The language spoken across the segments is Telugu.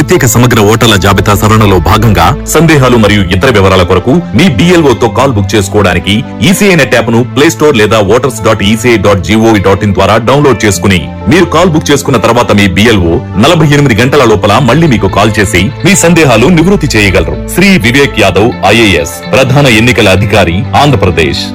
ప్రత్యేక సమగ్ర ఓటర్ల జాబితా సవరణలో భాగంగా సందేహాలు మరియు ఇతర వివరాల కొరకు మీ BLO తో కాల్ బుక్ చేసుకోవడానికి ఈసీఐ నెట్ యాప్ ను ప్లే స్టోర్ లేదా voters dot ECI dot GOV dot in ద్వారా డౌన్లోడ్ చేసుకుని మీరు కాల్ బుక్ చేసుకున్న తర్వాత మీ బిఎల్ఓ నలభై ఎనిమిది గంటల లోపల మళ్ళీ మీకు కాల్ చేసి మీ సందేహాలు నివృత్తి చేయగలరు శ్రీ వివేక్ యాదవ్ ఐఏఎస్ ప్రధాన ఎన్నికల అధికారి ఆంధ్రప్రదేశ్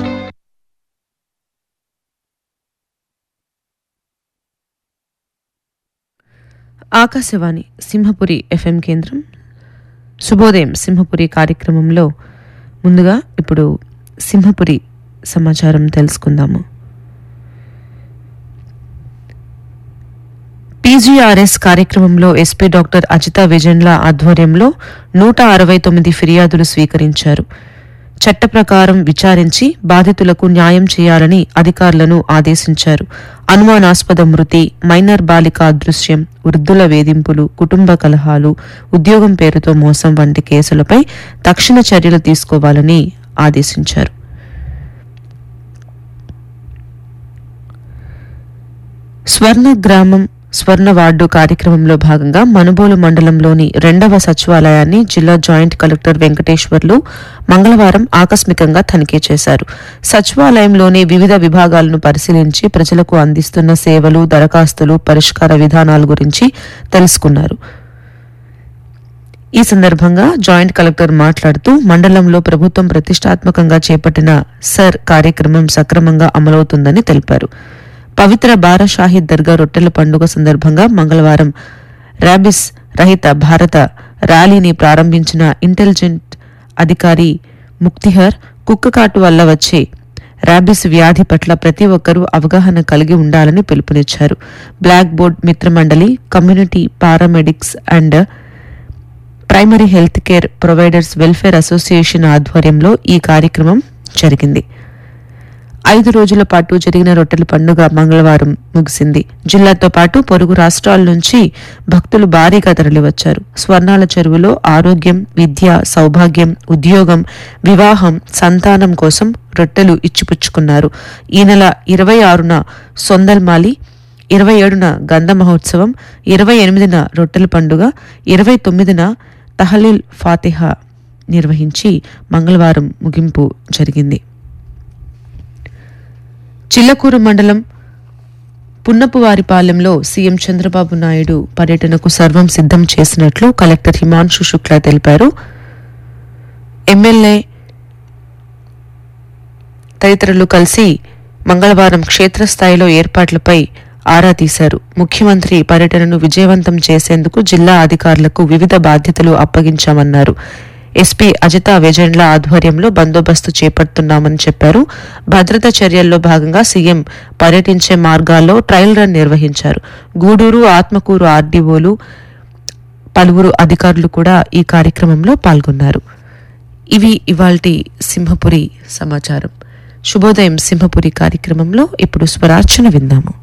ఆకాశవాణి సింహపురి ఎఫ్ఎం కేంద్రం శుభోదయం సింహపురి కార్యక్రమంలో ముందుగా ఇప్పుడు సింహపురి సమాచారం తెలుసుకుందాము పీజీఆర్ఎస్ కార్యక్రమంలో ఎస్పీ డాక్టర్ అజిత విజన్ల ఆధ్వర్యంలో నూట అరవై తొమ్మిది ఫిర్యాదులు స్వీకరించారు చట్ట ప్రకారం విచారించి బాధితులకు న్యాయం చేయాలని అధికారులను ఆదేశించారు అనుమానాస్పద మృతి మైనర్ బాలిక అదృశ్యం వృద్ధుల వేధింపులు కుటుంబ కలహాలు ఉద్యోగం పేరుతో మోసం వంటి కేసులపై తక్షణ చర్యలు తీసుకోవాలని ఆదేశించారు స్వర్ణ గ్రామం స్వర్ణ వార్డు కార్యక్రమంలో భాగంగా మనుబోలు మండలంలోని రెండవ సచివాలయాన్ని జిల్లా జాయింట్ కలెక్టర్ వెంకటేశ్వర్లు మంగళవారం ఆకస్మికంగా తనిఖీ చేశారు సచివాలయంలోని వివిధ విభాగాలను పరిశీలించి ప్రజలకు అందిస్తున్న సేవలు దరఖాస్తులు పరిష్కార విధానాల గురించి తెలుసుకున్నారు ఈ సందర్భంగా జాయింట్ కలెక్టర్ మాట్లాడుతూ మండలంలో ప్రభుత్వం ప్రతిష్టాత్మకంగా చేపట్టిన సర్ కార్యక్రమం సక్రమంగా అమలవుతుందని తెలిపారు పవిత్ర బారా షాహిద్ దర్గా రొట్టెల పండుగ సందర్భంగా మంగళవారం ర్యాబిస్ రహిత భారత ర్యాలీని ప్రారంభించిన ఇంటెలిజెంట్ అధికారి ముక్తిహర్ కుక్కకాటు వల్ల వచ్చే ర్యాబిస్ వ్యాధి పట్ల ప్రతి ఒక్కరూ అవగాహన కలిగి ఉండాలని పిలుపునిచ్చారు బ్లాక్ బోర్డ్ మిత్రమండలి community paramedics and primary health care providers welfare association ఆధ్వర్యంలో ఈ కార్యక్రమం జరిగింది ఐదు రోజుల పాటు జరిగిన రొట్టెల పండుగ మంగళవారం ముగిసింది జిల్లాతో పాటు పొరుగు రాష్ట్రాల నుంచి భక్తులు భారీగా తరలివచ్చారు స్వర్ణాల చెరువులో ఆరోగ్యం విద్య సౌభాగ్యం ఉద్యోగం వివాహం సంతానం కోసం రొట్టెలు ఇచ్చిపుచ్చుకున్నారు ఈ నెల ఇరవై ఆరున సొందల్మాలి ఇరవై ఏడున గంధ మహోత్సవం ఇరవై ఎనిమిదిన రొట్టెల పండుగ ఇరవై తొమ్మిదిన తహలీల్ ఫాతిహా నిర్వహించి మంగళవారం ముగింపు జరిగింది చిల్లకూరు మండలం పున్నపువారిపాలెంలో సీఎం చంద్రబాబు నాయుడు పర్యటనకు సర్వం సిద్ధం చేసినట్లు కలెక్టర్ హిమాంశు శుక్లా తెలిపారు ఎమ్మెల్యే తదితరులు కలిసి మంగళవారం క్షేత్రస్థాయిలో ఏర్పాట్లపై ఆరా తీశారు ముఖ్యమంత్రి పర్యటనను విజయవంతం చేసేందుకు జిల్లా అధికారులకు వివిధ బాధ్యతలు అప్పగించామన్నారు ఎస్పీ అజితా విజయండ్ల ఆధ్వర్యంలో బందోబస్తు చేపడుతున్నామని చెప్పారు భద్రతా చర్యల్లో భాగంగా సీఎం పర్యటించే మార్గాల్లో ట్రయల్ రన్ నిర్వహించారు గూడూరు ఆత్మకూరు ఆర్డీఓలు పలువురు అధికారులు కూడా ఈ కార్యక్రమంలో పాల్గొన్నారు ఇవి ఇవాల్టి సింహపురి సమాచారం శుభోదయం సింహపురి కార్యక్రమంలో ఇప్పుడు స్వరార్చన విందాము